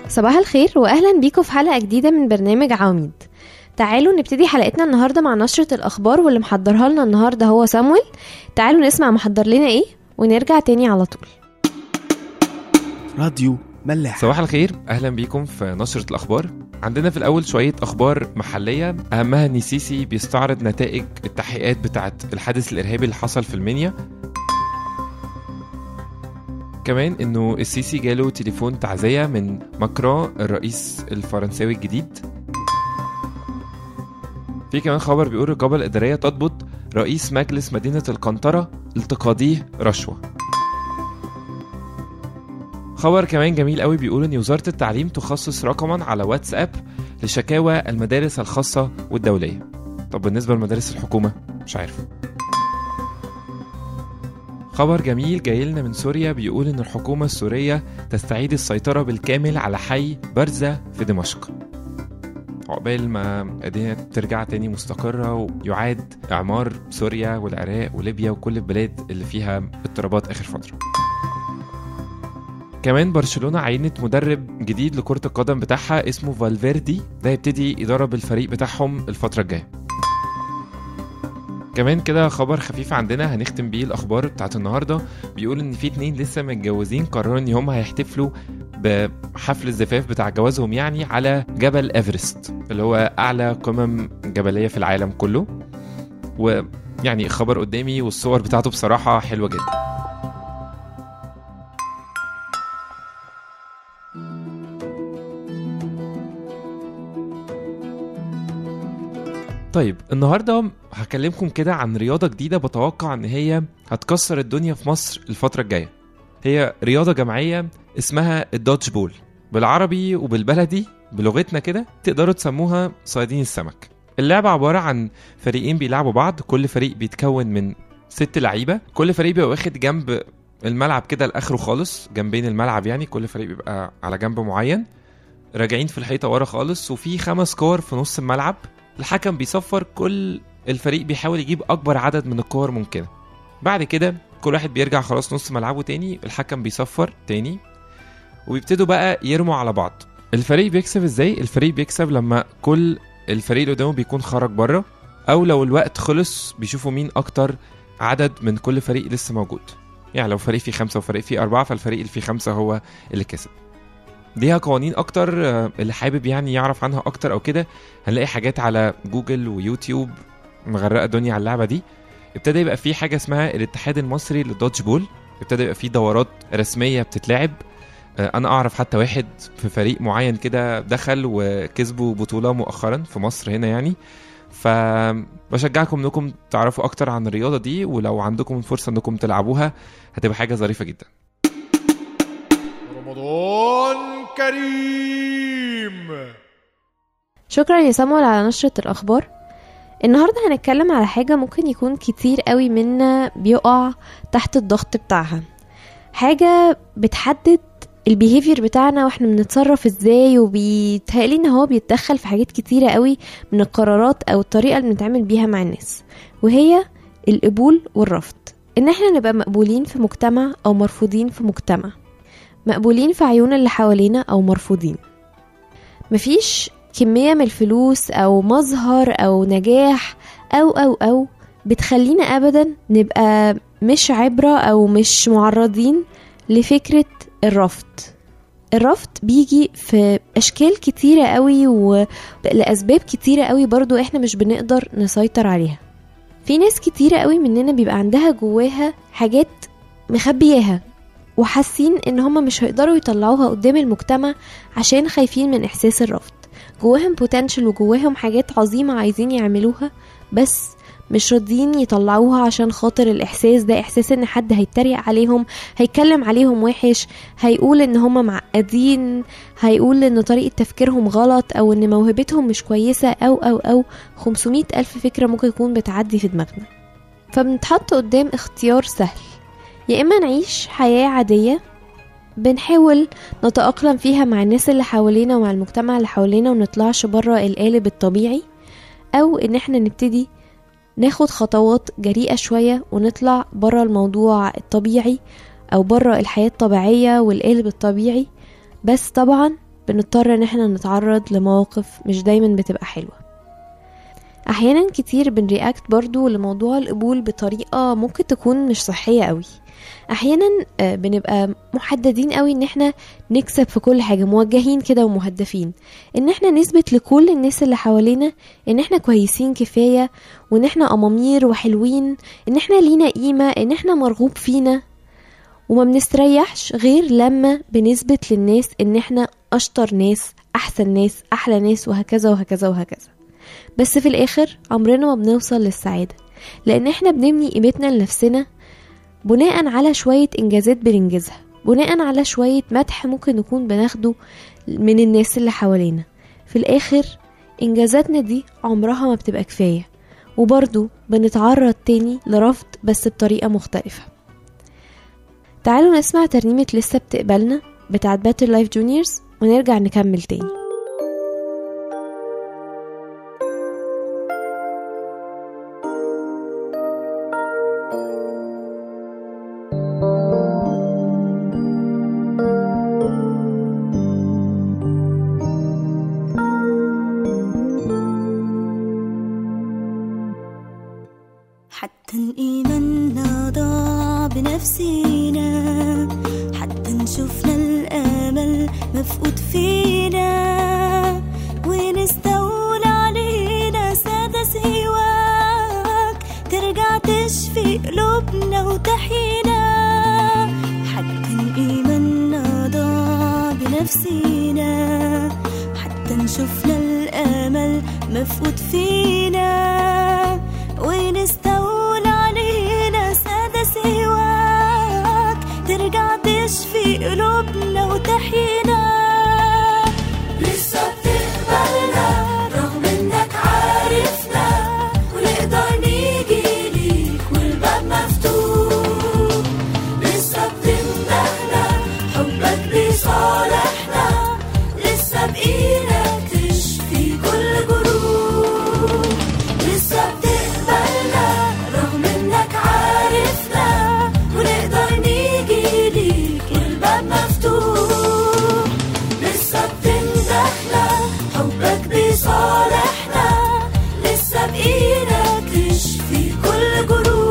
صباح الخير واهلا بيكم في حلقه جديده من برنامج عواميد تعالوا نبتدي حلقتنا النهارده مع نشره الاخبار واللي محضرها لنا النهارده هو سامويل تعالوا نسمع محضر لنا ايه ونرجع تاني على طول راديو ملاح صباح الخير اهلا بيكم في نشره الاخبار عندنا في الاول شويه اخبار محليه اهمها ان سيسي بيستعرض نتائج التحقيقات بتاعه الحادث الارهابي اللي حصل في المنيا كمان انه السيسي جاله تليفون تعزيه من ماكرون الرئيس الفرنساوي الجديد في كمان خبر بيقول الرقابه الاداريه تضبط رئيس مجلس مدينه القنطره التقاضيه رشوه خبر كمان جميل قوي بيقول ان وزاره التعليم تخصص رقما على واتساب لشكاوى المدارس الخاصه والدوليه طب بالنسبه لمدارس الحكومه مش عارف خبر جميل جاي لنا من سوريا بيقول ان الحكومه السوريه تستعيد السيطره بالكامل على حي برزه في دمشق عقبال ما الدنيا ترجع تاني مستقرة ويعاد إعمار سوريا والعراق وليبيا وكل البلاد اللي فيها اضطرابات آخر فترة كمان برشلونة عينت مدرب جديد لكرة القدم بتاعها اسمه فالفيردي ده يبتدي يدرب الفريق بتاعهم الفترة الجاية كمان كده خبر خفيف عندنا هنختم بيه الاخبار بتاعت النهارده بيقول ان في اتنين لسه متجوزين قرروا ان هم هيحتفلوا بحفل الزفاف بتاع جوازهم يعني على جبل ايفرست اللي هو اعلى قمم جبليه في العالم كله ويعني الخبر قدامي والصور بتاعته بصراحه حلوه جدا طيب النهارده هكلمكم كده عن رياضه جديده بتوقع ان هي هتكسر الدنيا في مصر الفتره الجايه هي رياضه جماعيه اسمها الدودج بول بالعربي وبالبلدي بلغتنا كده تقدروا تسموها صيادين السمك اللعبة عبارة عن فريقين بيلعبوا بعض كل فريق بيتكون من ست لعيبة كل فريق بيبقى واخد جنب الملعب كده لاخره خالص جنبين الملعب يعني كل فريق بيبقى على جنب معين راجعين في الحيطة ورا خالص وفي خمس كور في نص الملعب الحكم بيصفر كل الفريق بيحاول يجيب اكبر عدد من الكور ممكنه بعد كده كل واحد بيرجع خلاص نص ملعبه تاني الحكم بيصفر تاني وبيبتدوا بقى يرموا على بعض الفريق بيكسب ازاي الفريق بيكسب لما كل الفريق اللي قدامه بيكون خرج بره او لو الوقت خلص بيشوفوا مين اكتر عدد من كل فريق لسه موجود يعني لو فريق فيه خمسة وفريق فيه أربعة فالفريق اللي فيه خمسة هو اللي كسب ليها قوانين اكتر اللي حابب يعني يعرف عنها اكتر او كده هنلاقي حاجات على جوجل ويوتيوب مغرقه الدنيا على اللعبه دي ابتدى يبقى في حاجه اسمها الاتحاد المصري للدوتش بول ابتدى يبقى في دورات رسميه بتتلعب انا اعرف حتى واحد في فريق معين كده دخل وكسبوا بطوله مؤخرا في مصر هنا يعني فبشجعكم انكم تعرفوا اكتر عن الرياضه دي ولو عندكم فرصه انكم تلعبوها هتبقى حاجه ظريفه جدا رمضان كريم شكرا يا سامويل على نشرة الأخبار النهاردة هنتكلم على حاجة ممكن يكون كتير قوي منا بيقع تحت الضغط بتاعها حاجة بتحدد البيهيفير بتاعنا واحنا بنتصرف ازاي وبيتهيألي ان هو بيتدخل في حاجات كتيرة قوي من القرارات او الطريقة اللي بنتعامل بيها مع الناس وهي القبول والرفض ان احنا نبقى مقبولين في مجتمع او مرفوضين في مجتمع مقبولين في عيون اللي حوالينا او مرفوضين مفيش كمية من الفلوس او مظهر او نجاح او او او بتخلينا ابدا نبقى مش عبرة او مش معرضين لفكرة الرفض الرفض بيجي في اشكال كتيرة قوي ولاسباب كتيرة قوي برضو احنا مش بنقدر نسيطر عليها في ناس كتيرة قوي مننا بيبقى عندها جواها حاجات مخبياها وحاسين ان هما مش هيقدروا يطلعوها قدام المجتمع عشان خايفين من احساس الرفض جواهم بوتنشل وجواهم حاجات عظيمة عايزين يعملوها بس مش راضيين يطلعوها عشان خاطر الاحساس ده احساس ان حد هيتريق عليهم هيتكلم عليهم وحش هيقول ان هما معقدين هيقول ان طريقة تفكيرهم غلط او ان موهبتهم مش كويسة او او او 500 الف فكرة ممكن تكون بتعدي في دماغنا فبنتحط قدام اختيار سهل يا اما نعيش حياة عادية بنحاول نتأقلم فيها مع الناس اللي حوالينا ومع المجتمع اللي حوالينا ونطلعش بره القالب الطبيعي او ان احنا نبتدي ناخد خطوات جريئة شوية ونطلع بره الموضوع الطبيعي او بره الحياة الطبيعية والقالب الطبيعي بس طبعا بنضطر ان احنا نتعرض لمواقف مش دايما بتبقى حلوة احيانا كتير بنرياكت برضو لموضوع القبول بطريقة ممكن تكون مش صحية قوي احيانا آه، بنبقى محددين قوي ان احنا نكسب في كل حاجة موجهين كده ومهدفين ان احنا نثبت لكل الناس اللي حوالينا ان احنا كويسين كفاية وان احنا امامير وحلوين ان احنا لينا قيمة ان احنا مرغوب فينا وما بنستريحش غير لما بنثبت للناس ان احنا اشطر ناس احسن ناس احلى ناس وهكذا وهكذا وهكذا بس في الاخر عمرنا ما بنوصل للسعادة لان احنا بنبني قيمتنا لنفسنا بناء على شوية انجازات بننجزها بناء على شوية مدح ممكن نكون بناخده من الناس اللي حوالينا في الاخر انجازاتنا دي عمرها ما بتبقى كفاية وبرضو بنتعرض تاني لرفض بس بطريقة مختلفة تعالوا نسمع ترنيمة لسه بتقبلنا بتاعت باتر لايف جونيورز ونرجع نكمل تاني حتى إيماننا ضاع بنفسينا حتى نشوفنا الأمل مفقود فينا ونستولى علينا سادة سواك ترجع تشفي قلوبنا وتحيينا حتى إيماننا ضاع بنفسينا حتى نشوفنا الأمل مفقود فينا ونستولى علينا سادة سواك ترجع تشفي قلوبنا وتحيينا لسه بتقبلنا رغم انك عارفنا ونقدر نيجي ليك والباب مفتوح لسه بتمدحنا حبك بيصالحنا لسه بإيدك تشفي كل جروح لسه بتقبلنا رغم انك عارفنا ونقدر نيجي ليك والباب مفتوح لسه بتمدحنا حبك بيصالحنا لسه بإيدك تشفي كل جروح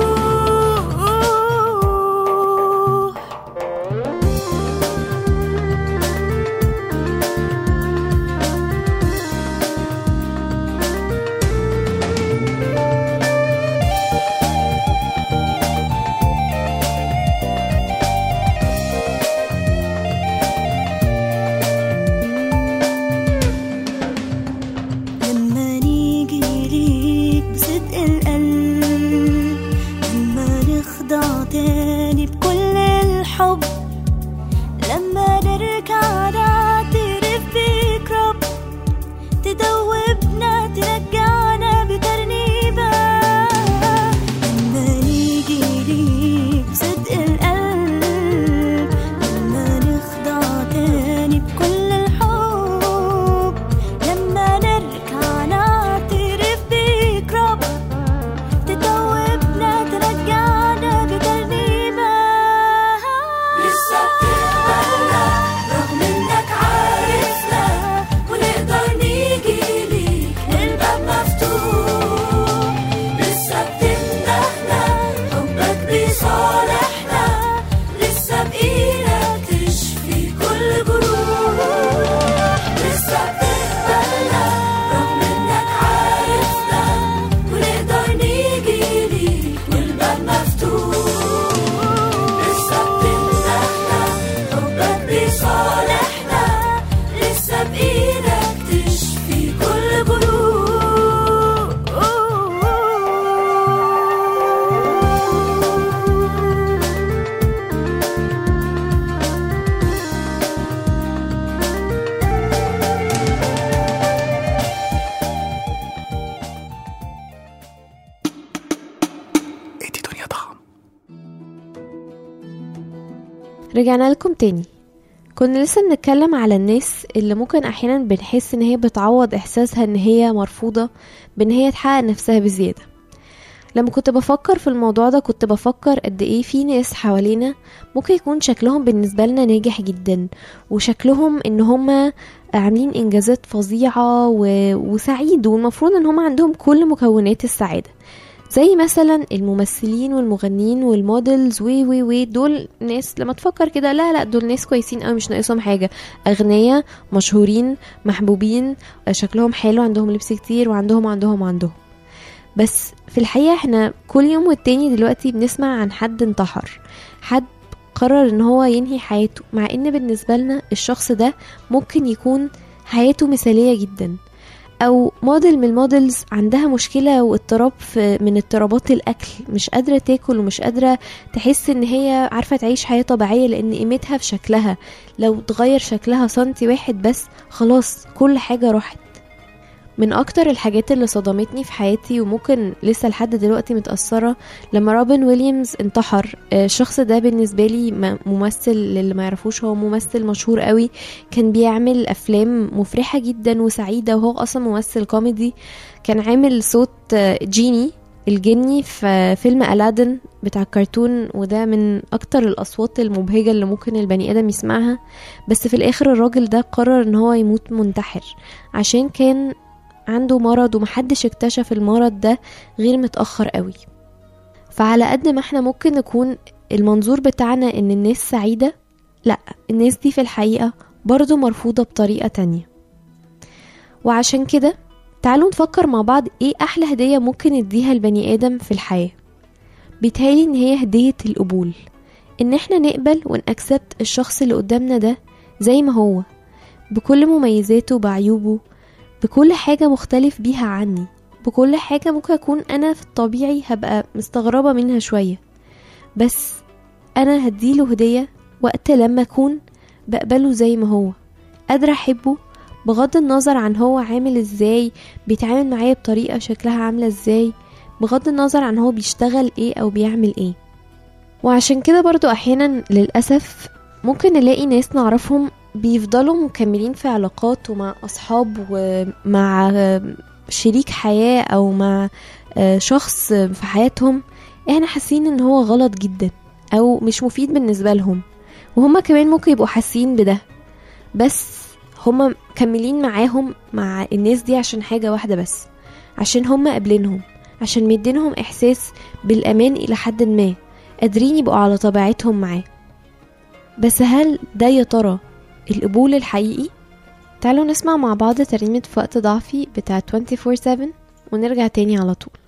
لما نيجي ليك بصدق القلب لما نخضع تاني بكل الحب لما نرجع نعترف بيك رب تدوبنا ترجعنا بترنيبة لما نيجي ليك بصدق القلب لما نخضع تاني بكل الحب لما نرجع نعترف بيك رب تدوبنا ترجعنا بترنيمة لسه بتقبلنا رغم انك عارفنا ونقدر نيجي ليك الباب مفتوح لسه بتمدحنا حبك بيصالحنا لسه بإيدك تشفي كل جروح لسه بتقبلنا رغم انك عارفنا ونقدر نيجي ليك والباب مفتوح لسه بتمدحنا حبك بيصالحنا لسه بإيدك تشفي كل جروح ادي دنيا طعم رجعنا لكم تاني كنا لسه بنتكلم على الناس اللي ممكن احيانا بنحس ان هي بتعوض احساسها ان هي مرفوضة بان هي تحقق نفسها بزيادة لما كنت بفكر في الموضوع ده كنت بفكر قد ايه في ناس حوالينا ممكن يكون شكلهم بالنسبة لنا ناجح جدا وشكلهم ان هما عاملين انجازات فظيعة و... وسعيد والمفروض ان هما عندهم كل مكونات السعادة زي مثلا الممثلين والمغنيين والمودلز و و و دول ناس لما تفكر كده لا لا دول ناس كويسين قوي مش ناقصهم حاجة أغنياء مشهورين محبوبين شكلهم حلو عندهم لبس كتير وعندهم وعندهم وعندهم بس في الحقيقة احنا كل يوم والتاني دلوقتي بنسمع عن حد انتحر حد قرر ان هو ينهي حياته مع ان بالنسبة لنا الشخص ده ممكن يكون حياته مثالية جدا او موديل من المودلز عندها مشكله واضطراب في من اضطرابات الاكل مش قادره تاكل ومش قادره تحس ان هي عارفه تعيش حياه طبيعيه لان قيمتها في شكلها لو اتغير شكلها سنتي واحد بس خلاص كل حاجه راحت من اكتر الحاجات اللي صدمتني في حياتي وممكن لسه لحد دلوقتي متأثرة لما روبن ويليامز انتحر آه، الشخص ده بالنسبة لي م- ممثل للي ما يعرفوش هو ممثل مشهور قوي كان بيعمل افلام مفرحة جدا وسعيدة وهو اصلا ممثل كوميدي كان عامل صوت آه، جيني الجني في فيلم ألادن بتاع الكرتون وده من أكتر الأصوات المبهجة اللي ممكن البني آدم يسمعها بس في الآخر الراجل ده قرر إن هو يموت منتحر عشان كان عنده مرض ومحدش اكتشف المرض ده غير متأخر قوي فعلى قد ما احنا ممكن نكون المنظور بتاعنا ان الناس سعيدة لا الناس دي في الحقيقة برضو مرفوضة بطريقة تانية وعشان كده تعالوا نفكر مع بعض ايه احلى هدية ممكن نديها البني ادم في الحياة بيتهيألي ان هي هدية القبول ان احنا نقبل ونأكسبت الشخص اللي قدامنا ده زي ما هو بكل مميزاته بعيوبه بكل حاجة مختلف بيها عني بكل حاجة ممكن أكون أنا في الطبيعي هبقى مستغربة منها شوية بس أنا هديله هدية وقت لما أكون بقبله زي ما هو قادرة أحبه بغض النظر عن هو عامل ازاي بيتعامل معايا بطريقة شكلها عاملة ازاي بغض النظر عن هو بيشتغل ايه او بيعمل ايه وعشان كده برضو احيانا للأسف ممكن نلاقي ناس نعرفهم بيفضلوا مكملين في علاقات ومع أصحاب ومع شريك حياة أو مع شخص في حياتهم احنا حاسين ان هو غلط جدا او مش مفيد بالنسبة لهم وهما كمان ممكن يبقوا حاسين بده بس هما مكملين معاهم مع الناس دي عشان حاجة واحدة بس عشان هما قابلينهم عشان مدينهم احساس بالامان الى حد ما قادرين يبقوا على طبيعتهم معاه بس هل ده يا ترى القبول الحقيقي تعالوا نسمع مع بعض ترنيمة في وقت ضعفي بتاع 24/7 ونرجع تاني على طول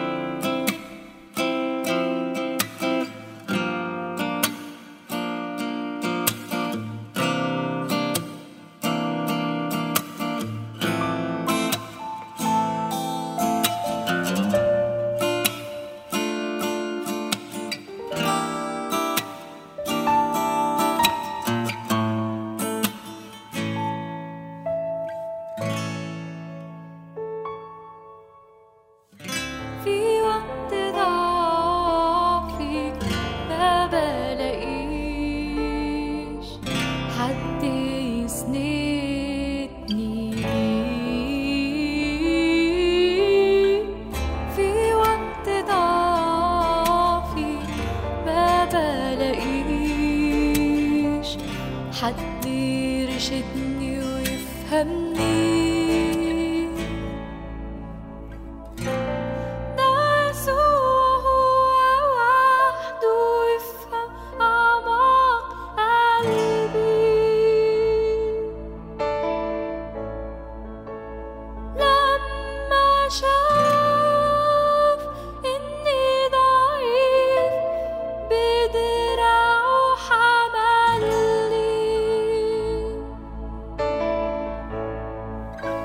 في وقت ضعفي ما بلاقيش حد يسندني في وقت ضعفي ما بلاقيش حد يرشدني ويفهمني ده يسوع هو وحده يفهم أعماق قلبي لما شاف إني ضعيف بدراعه حملني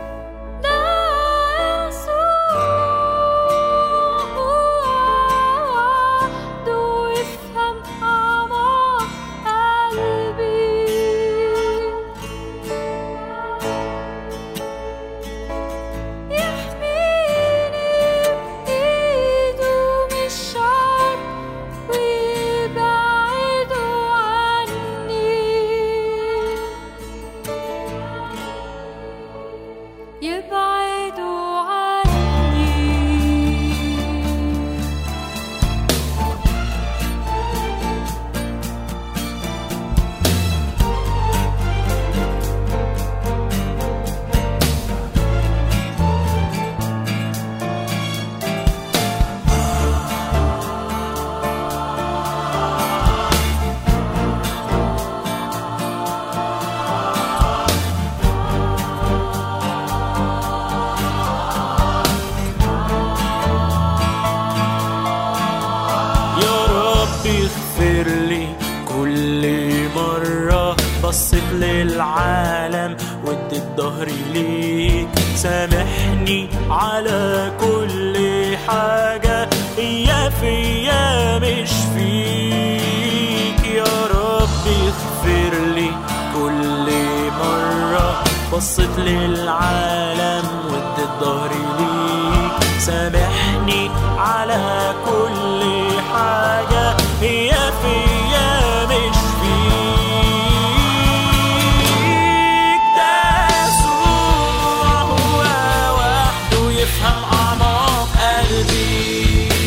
اغفر لي كل مرة بصيت للعالم واديت ظهري ليك سامحني على كل حاجة يا فيا مش فيك يا رب اغفر لي كل مرة بصيت للعالم واديت ظهري ليك سامحني على كل حاجة هي فيا مش فيك ده يسوع هو وحده يفهم أعماق قلبي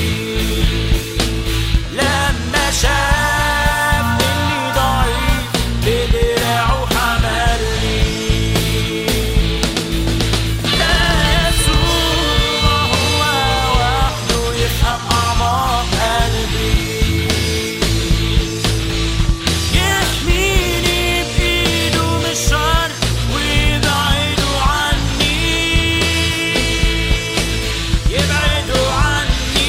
لما شاف اني ضعيف بدراعه حملني ده يسوع هو وحده يفهم اعماق قلبي يحميني بايده من الشر ويبعده عني يبعدوا عني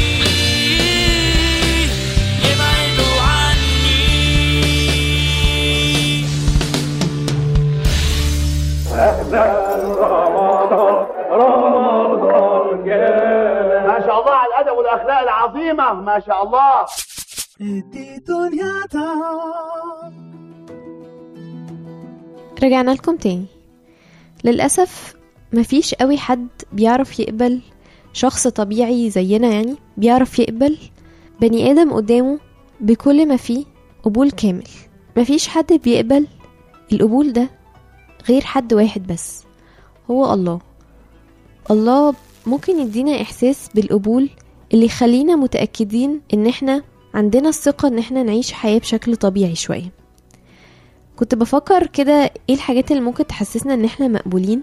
يبعدوا عني ما شاء الله على الادب والاخلاق العظيمه ما شاء الله رجعنا لكم تاني للأسف مفيش قوي حد بيعرف يقبل شخص طبيعي زينا يعني بيعرف يقبل بني آدم قدامه بكل ما فيه قبول كامل مفيش حد بيقبل القبول ده غير حد واحد بس هو الله الله ممكن يدينا إحساس بالقبول اللي يخلينا متأكدين إن إحنا عندنا الثقة إن إحنا نعيش حياة بشكل طبيعي شوية كنت بفكر كده ايه الحاجات اللي ممكن تحسسنا ان احنا مقبولين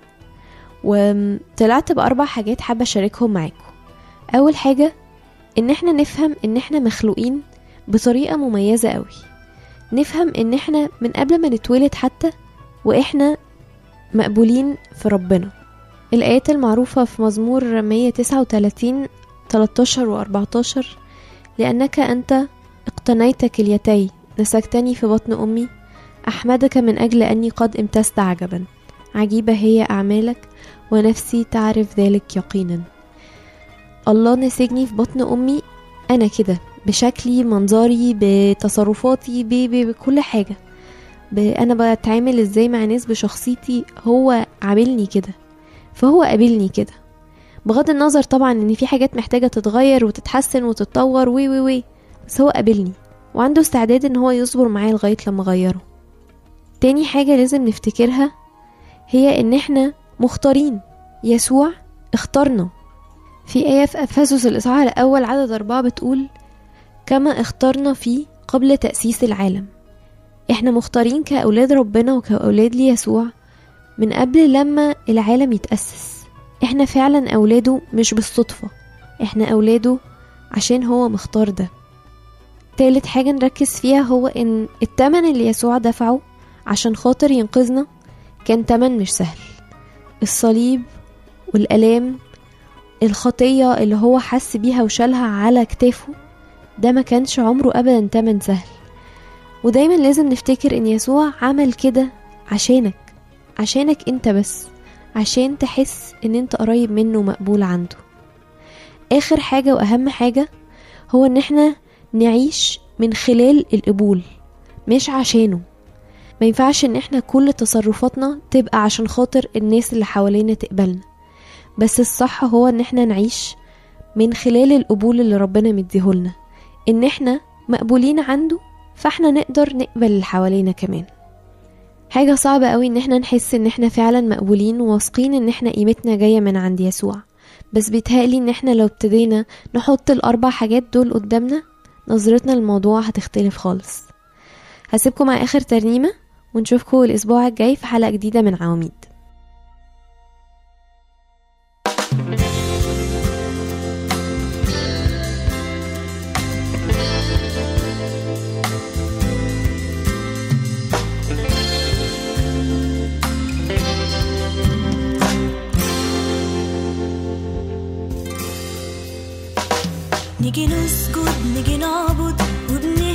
وطلعت باربع حاجات حابه اشاركهم معاكم اول حاجه ان احنا نفهم ان احنا مخلوقين بطريقه مميزه قوي نفهم ان احنا من قبل ما نتولد حتى واحنا مقبولين في ربنا الايات المعروفه في مزمور 139 13 و 14 لانك انت اقتنيت كليتي نسجتني في بطن امي أحمدك من أجل أني قد امتزت عجبا عجيبة هي أعمالك ونفسي تعرف ذلك يقينا الله نسجني في بطن أمي أنا كده بشكلي منظري بتصرفاتي ب- ب- بكل حاجة ب- أنا بتعامل إزاي مع ناس بشخصيتي هو عاملني كده فهو قابلني كده بغض النظر طبعا ان في حاجات محتاجة تتغير وتتحسن وتتطور وي وي وي بس هو قابلني وعنده استعداد ان هو يصبر معايا لغاية لما اغيره تاني حاجة لازم نفتكرها هي ان احنا مختارين يسوع اختارنا في آية في أفسس الإصحاح الأول عدد أربعة بتقول كما اخترنا فيه قبل تأسيس العالم احنا مختارين كأولاد ربنا وكأولاد ليسوع من قبل لما العالم يتأسس احنا فعلا أولاده مش بالصدفة احنا أولاده عشان هو مختار ده تالت حاجة نركز فيها هو ان التمن اللي يسوع دفعه عشان خاطر ينقذنا كان تمن مش سهل الصليب والآلام الخطية اللي هو حس بيها وشالها على كتافه ده ما كانش عمره أبدا تمن سهل ودايما لازم نفتكر ان يسوع عمل كده عشانك عشانك انت بس عشان تحس ان انت قريب منه ومقبول عنده اخر حاجة واهم حاجة هو ان احنا نعيش من خلال القبول مش عشانه ما ينفعش ان احنا كل تصرفاتنا تبقى عشان خاطر الناس اللي حوالينا تقبلنا بس الصح هو ان احنا نعيش من خلال القبول اللي ربنا مديهولنا ان احنا مقبولين عنده فاحنا نقدر نقبل اللي حوالينا كمان حاجة صعبة قوي ان احنا نحس ان احنا فعلا مقبولين وواثقين ان احنا قيمتنا جاية من عند يسوع بس بيتهيألي ان احنا لو ابتدينا نحط الاربع حاجات دول قدامنا نظرتنا للموضوع هتختلف خالص هسيبكم مع اخر ترنيمة ونشوفكم الاسبوع الجاي في حلقة جديدة من عواميد نيجي نسجد نيجي نعبد وبنبكي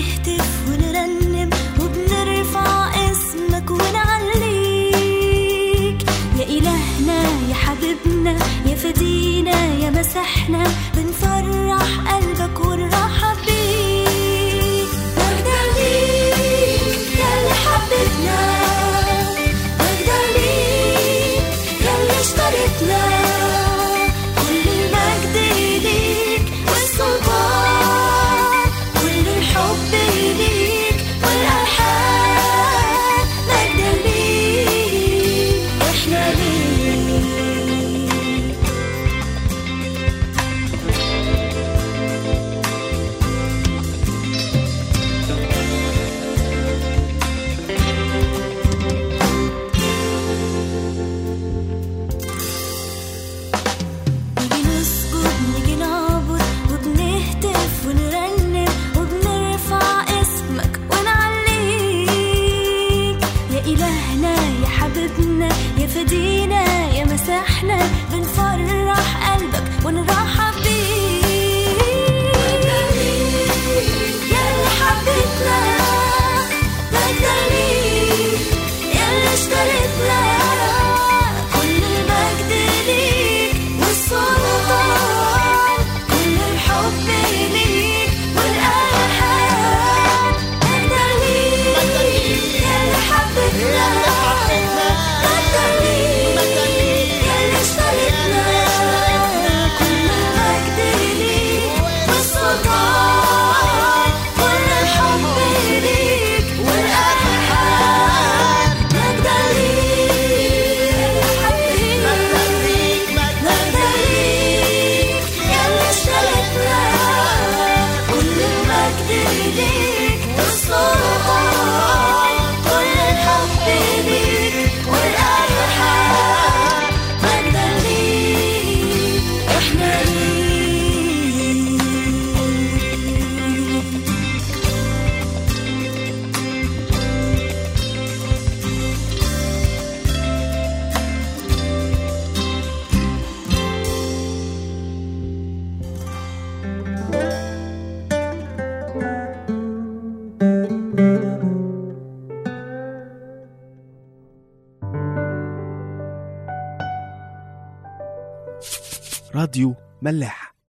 راديو ملاح